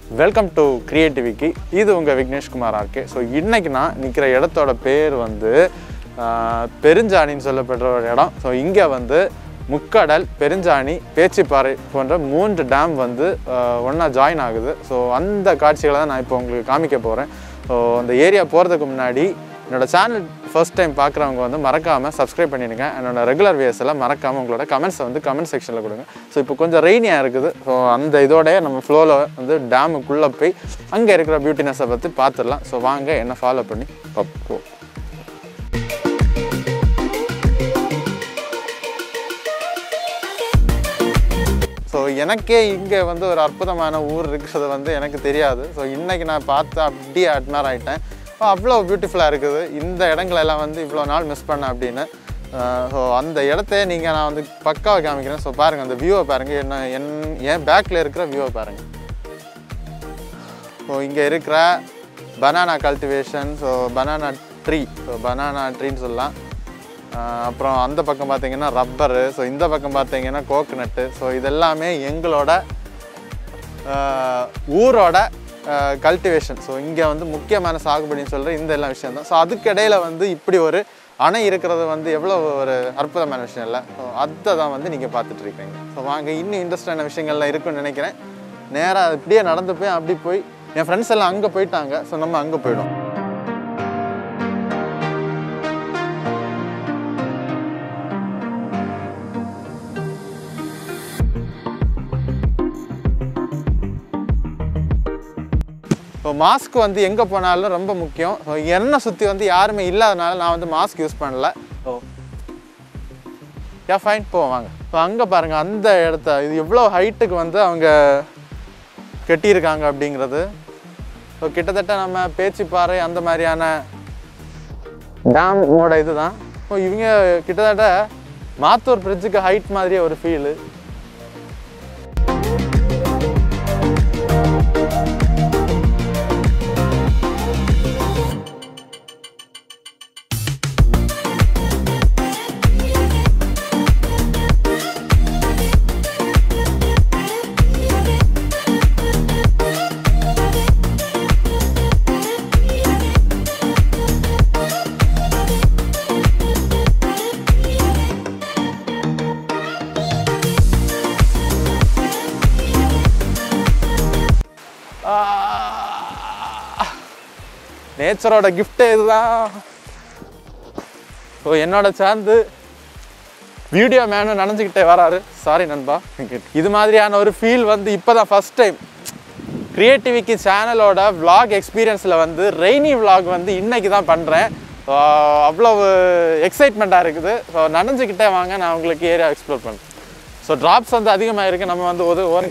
welcome to கிரியேட்டிவிக்கி இது உங்கள் Vigneshkumar RK so இன்னைக்கு நான் நிற்கிற இடத்தோட பேர் வந்து ஆஹ், பெருஞ்சாணின்னு சொல்லப்படுற ஒரு இடம் ஸோ இங்கே வந்து முக்கடல் பெருஞ்சாணி பேச்சிப்பாறை போன்ற மூன்று டேம் வந்து ஒன்றா ஜாயின் ஆகுது ஸோ அந்த காட்சிகளை தான் நான் இப்போ உங்களுக்கு காமிக்க போகிறேன் ஸோ அந்த ஏரியா போகிறதுக்கு முன்னாடி என்னோட சேனல் ஃபர்ஸ்ட் டைம் பார்க்குறவங்க வந்து மறக்காமல் சப்ஸ்கிரைப் பண்ணிடுங்க என்னோட ரெகுலர் வியர்ஸ் எல்லாம் மறக்காமல் உங்களோட கமெண்ட்ஸை வந்து கமெண்ட் செக்ஷனில் கொடுங்க ஸோ இப்போ கொஞ்சம் ரெய்னியாக இருக்குது ஸோ அந்த இதோடய நம்ம ஃப்ளோவில் வந்து டேமுக்குள்ளே போய் அங்கே இருக்கிற பியூட்டினஸை பற்றி பார்த்துடலாம் ஸோ வாங்க என்ன ஃபாலோ பண்ணி பார்ப்போம் ஸோ எனக்கே இங்கே வந்து ஒரு அற்புதமான ஊர் இருக்கிறது வந்து எனக்கு தெரியாது ஸோ இன்றைக்கி நான் பார்த்து அப்படியே அட்மேர் ஆகிட்டேன் அவ்வளோ பியூட்டிஃபுல்லாக இருக்குது இந்த இடங்களெல்லாம் வந்து இவ்வளோ நாள் மிஸ் பண்ணேன் அப்படின்னு ஸோ அந்த இடத்த நீங்கள் நான் வந்து பக்காவை காமிக்கிறேன் ஸோ பாருங்கள் அந்த வியூவை பாருங்கள் என்ன என் என் பேக்கில் இருக்கிற வியூவை பாருங்கள் ஸோ இங்கே இருக்கிற banana cultivation so banana tree so banana ட்ரீன்னு சொல்லலாம் ஆஹ் அப்புறம் அந்த பக்கம் பார்த்தீங்கன்னா ரப்பரு ஸோ இந்த பக்கம் பார்த்தீங்கன்னா கோகனட்டு ஸோ இதெல்லாமே எங்களோட ஆஹ் ஊரோட கல்டிவேஷன் ஸோ இங்கே வந்து முக்கியமான சாகுபடின்னு சொல்கிற இந்த எல்லாம் விஷயம் தான் ஸோ அதுக்கு இடையில வந்து இப்படி ஒரு அணை இருக்கிறது வந்து எவ்வளோ ஒரு அற்புதமான விஷயம் இல்லை ஸோ அதை தான் வந்து நீங்கள் பார்த்துட்டு இருக்கீங்க ஸோ வாங்க இன்னும் இன்ட்ரெஸ்டான விஷயங்கள்லாம் இருக்குன்னு நினைக்கிறேன் நேராக இப்படியே நடந்து போய் அப்படி போய் என் ஃப்ரெண்ட்ஸ் எல்லாம் அங்கே போயிட்டாங்க ஸோ நம்ம அங்கே போயிடும் ஸோ மாஸ்க் வந்து எங்கே போனாலும் ரொம்ப முக்கியம் ஸோ என்னை சுற்றி வந்து யாருமே இல்லாதனால நான் வந்து மாஸ்க் யூஸ் பண்ணல ஸோ யா ஃபைன் போவோம் வாங்க ஸோ அங்கே பாருங்கள் அந்த இடத்த இது எவ்வளோ ஹைட்டுக்கு வந்து அவங்க கட்டியிருக்காங்க அப்படிங்கிறது ஸோ கிட்டத்தட்ட நம்ம பேச்சிப்பாறை அந்த மாதிரியான டேமோட இதுதான் ஸோ இவங்க கிட்டத்தட்ட மாத்தூர் பிரிட்ஜுக்கு ஹைட் மாதிரியே ஒரு ஃபீலு நேச்சரோட கிஃப்டே இதுதான் ஸோ என்னோட சேர்ந்து வீடியோ மேனும் நினச்சிக்கிட்டே வராரு சாரி நண்பா இது மாதிரியான ஒரு ஃபீல் வந்து இப்போ தான் ஃபஸ்ட் டைம் கிரியேட்டிவிக்கி சேனலோட vlog எக்ஸ்பீரியன்ஸில் வந்து ரெய்னி vlog வந்து இன்னைக்கு தான் பண்ணுறேன் அவ்வளவு எக்ஸைட்மெண்ட்டாக இருக்குது ஸோ நனைஞ்சுக்கிட்டே வாங்க நான் உங்களுக்கு ஏரியா எக்ஸ்ப்ளோர் பண்ணுறேன் ஸோ ட்ராப்ஸ் வந்து அதிகமாக இருக்குது நம்ம வந்து ஒரு ஒரு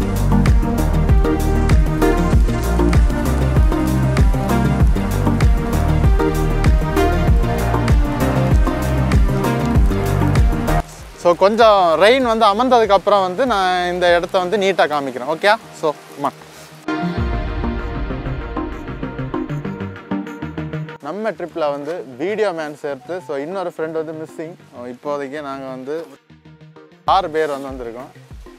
ஸோ கொஞ்சம் ரெயின் வந்து அமர்ந்ததுக்கு அப்புறம் வந்து நான் இந்த இடத்த வந்து நீட்டாக காமிக்கிறேன் ஓகே ஸோ அம்மா நம்ம ட்ரிப்பில் வந்து வீடியோ மேன் சேர்த்து ஸோ இன்னொரு ஃப்ரெண்ட் வந்து மிஸ்ஸிங் இப்போதைக்கு நாங்கள் வந்து ஆறு பேர் வந்து வந்திருக்கோம்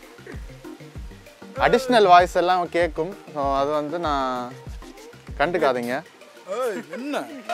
அடிஷ்னல் வாய்ஸ் எல்லாம் கேட்கும் ஸோ அது வந்து நான் கண்டுக்காதீங்க என்ன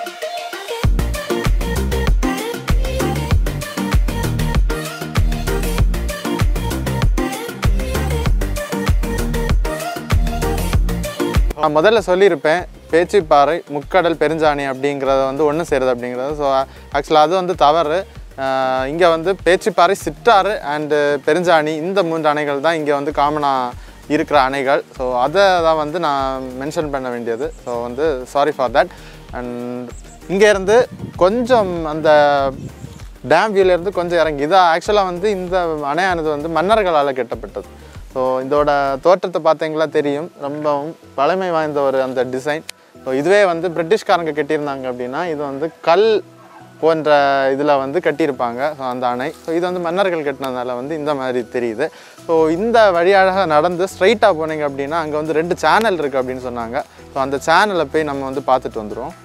நான் முதல்ல சொல்லியிருப்பேன் பேச்சிப்பாறை முக்கடல் பெருஞ்சாணி அப்படிங்கிறத வந்து ஒன்று சேருது அப்படிங்கிறது ஸோ ஆக்சுவலாக அது வந்து தவறு இங்கே வந்து பேச்சிப்பாறை சிற்றாறு அண்டு பெருஞ்சாணி இந்த மூன்று அணைகள் தான் இங்கே வந்து காமனாக இருக்கிற அணைகள் ஸோ அதை தான் வந்து நான் மென்ஷன் பண்ண வேண்டியது ஸோ வந்து சாரி ஃபார் தட் அண்ட் இங்கேருந்து கொஞ்சம் அந்த டேம் வியூலேருந்து கொஞ்சம் இறங்கி இது ஆக்சுவலாக வந்து இந்த அணையானது வந்து மன்னர்களால் கட்டப்பட்டது ஸோ இதோட தோற்றத்தை பார்த்தீங்களா தெரியும் ரொம்பவும் பழமை வாய்ந்த ஒரு அந்த டிசைன் ஸோ இதுவே வந்து பிரிட்டிஷ்காரங்க கட்டியிருந்தாங்க அப்படின்னா இது வந்து கல் போன்ற இதில் வந்து கட்டியிருப்பாங்க ஸோ அந்த அணை ஸோ இது வந்து மன்னர்கள் கட்டினதுனால வந்து இந்த மாதிரி தெரியுது ஸோ இந்த வழியாக நடந்து ஸ்ட்ரைட்டாக போனீங்க அப்படின்னா அங்கே வந்து ரெண்டு சேனல் இருக்குது அப்படின்னு சொன்னாங்க ஸோ அந்த சேனலை போய் நம்ம வந்து பார்த்துட்டு வந்துடுவோம்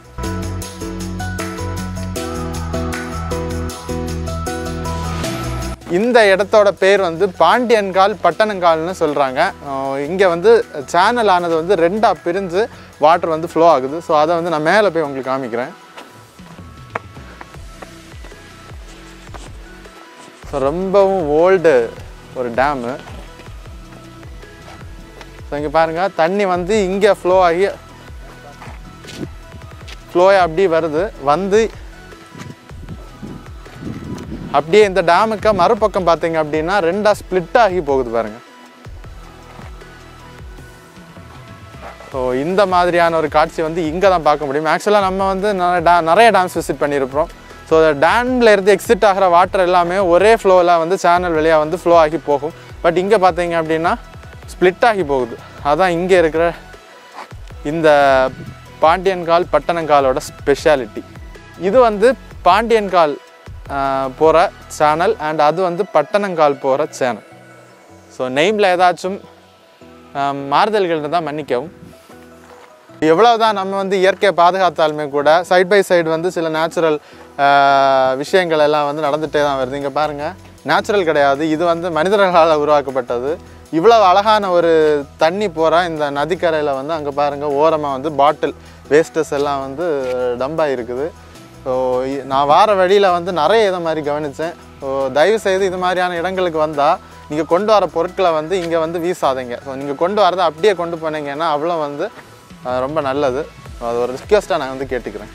இந்த இடத்தோட பேர் வந்து பாண்டியன்கால் பட்டணங்கால்னு சொல்கிறாங்க இங்கே வந்து சேனல் ஆனது வந்து ரெண்டாக பிரிஞ்சு வாட்டர் வந்து ஃப்ளோ ஆகுது ஸோ அதை வந்து நான் மேலே போய் உங்களுக்கு காமிக்கிறேன் ஸோ ரொம்பவும் ஓல்டு ஒரு டேமு ஸோ இங்கே பாருங்கள் தண்ணி வந்து இங்கே ஃப்ளோ ஆகி ஃப்ளோ அப்படியே வருது வந்து அப்படியே இந்த டேமுக்கு மறுபக்கம் பார்த்தீங்க அப்படின்னா ரெண்டாக ஸ்ப்ளிட் ஆகி போகுது பாருங்க ஸோ இந்த மாதிரியான ஒரு காட்சி வந்து இங்கே தான் பார்க்க முடியும் ஆக்சுவலாக நம்ம வந்து நிறைய டா நிறைய டேம்ஸ் விசிட் பண்ணியிருப்போம் ஸோ டேம்ல இருந்து எக்ஸிட் ஆகிற வாட்டர் எல்லாமே ஒரே ஃப்ளோவில் வந்து சேனல் வழியாக வந்து ஃப்ளோ ஆகி போகும் பட் இங்கே பார்த்தீங்க அப்படின்னா ஸ்ப்ளிட் ஆகி போகுது அதான் இங்கே இருக்கிற இந்த பாண்டியன்கால் பட்டணங்காலோட ஸ்பெஷாலிட்டி இது வந்து பாண்டியன்கால் போகிற சேனல் அண்ட் அது வந்து பட்டணங்கால் போகிற சேனல் ஸோ நெய்மில் ஏதாச்சும் ஆஹ், மாறுதல்கள் இருந்தால் மன்னிக்கவும் எவ்வளவுதான் நம்ம வந்து இயற்கையை பாதுகாத்தாலுமே கூட சைட் பை சைடு வந்து சில நேச்சுரல் விஷயங்கள் எல்லாம் வந்து நடந்துகிட்டே தான் வருது இங்கே பாருங்கள் நேச்சுரல் கிடையாது இது வந்து மனிதர்களால் உருவாக்கப்பட்டது இவ்வளவு அழகான ஒரு தண்ணி போகிற இந்த நதிக்கரையில் வந்து அங்கே பாருங்கள் ஓரமாக வந்து பாட்டில் வேஸ்டஸ் எல்லாம் வந்து டம்பாக இருக்குது ஸோ நான் வார வழியில் வந்து நிறைய இதை மாதிரி கவனித்தேன் ஸோ தயவு செய்து இது மாதிரியான இடங்களுக்கு வந்தால் நீங்கள் கொண்டு வர பொருட்களை வந்து இங்கே வந்து வீசாதீங்க ஸோ நீங்கள் கொண்டு வரதை அப்படியே கொண்டு போனீங்கன்னா அவ்வளோ வந்து அஹ், ரொம்ப நல்லது அது ஒரு ரிக்வெஸ்ட்டாக நான் வந்து கேட்டுக்கிறேன்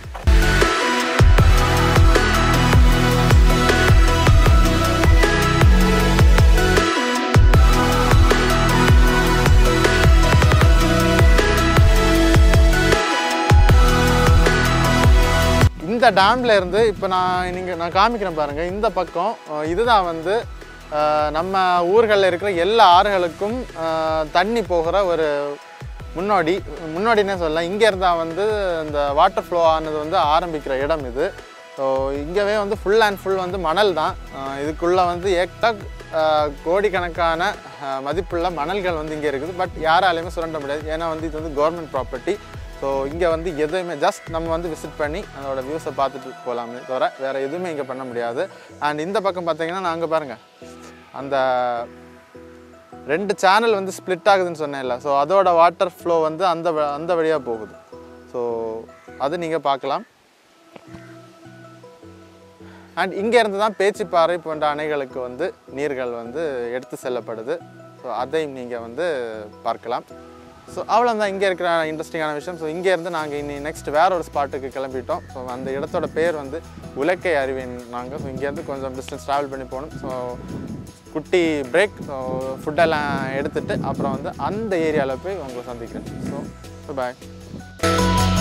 இந்த டேம்ல இருந்து இப்போ நான் நீங்கள் நான் காமிக்கிறேன் பாருங்கள் இந்த பக்கம் அஹ், இதுதான் வந்து அஹ், நம்ம ஊர்களில் இருக்கிற எல்லா ஆறுகளுக்கும் அஹ், தண்ணி போகிற ஒரு முன்னோடி முன்னோடினே சொல்லலாம் இங்கே இருந்தால் வந்து இந்த வாட்டர் ஃப்ளோ ஆனது வந்து ஆரம்பிக்கிற இடம் இது ஸோ இங்கேவே வந்து ஃபுல் அண்ட் ஃபுல் வந்து மணல் தான் அஹ், இதுக்குள்ளே வந்து ஏக்டக் கோடிக்கணக்கான அஹ், மதிப்புள்ள மணல்கள் வந்து இங்கே இருக்குது பட் யாராலையுமே சுரண்ட முடியாது ஏன்னா வந்து இது வந்து கவர்மெண்ட் ப்ராப்பர்ட்டி ஸோ இங்கே வந்து எதுவுமே ஜஸ்ட் நம்ம வந்து விசிட் பண்ணி அதோட வியூஸை பார்த்துட்டு போகலாமே தவிர வேறு எதுவுமே இங்கே பண்ண முடியாது அண்ட் இந்த பக்கம் பார்த்தீங்கன்னா நாங்கள் பாருங்கள் அந்த ரெண்டு சேனல் வந்து ஸ்ப்ளிட் ஆகுதுன்னு சொன்னேன்ல ஸோ அதோட வாட்டர் ஃப்ளோ வந்து அந்த வ- அந்த வழியாக போகுது ஸோ அது நீங்கள் பார்க்கலாம் அண்ட் இங்கே இருந்து தான் பேச்சிப்பாறை போன்ற அணைகளுக்கு வந்து நீர்கள் வந்து எடுத்து செல்லப்படுது ஸோ அதையும் நீங்கள் வந்து பார்க்கலாம் ஸோ அவ்வளோதான் இங்கே இருக்கிற இன்ட்ரெஸ்டிங்கான விஷயம் ஸோ இங்கேருந்து நாங்கள் இனி நெக்ஸ்ட் வேற ஒரு ஸ்பாட்டுக்கு கிளம்பிட்டோம் ஸோ அந்த இடத்தோட பேர் வந்து உலக்கை அருவின் நாங்கள் ஸோ இங்கேருந்து கொஞ்சம் டிஸ்டன்ஸ் ட்ராவல் பண்ணி போகணும் ஸோ குட்டி பிரேக் ஸோ ஃபுட்டெல்லாம் எடுத்துட்டு அப்புறம் வந்து அந்த ஏரியாவில் போய் உங்களை சந்திக்கிறேன் ஸோ பாய்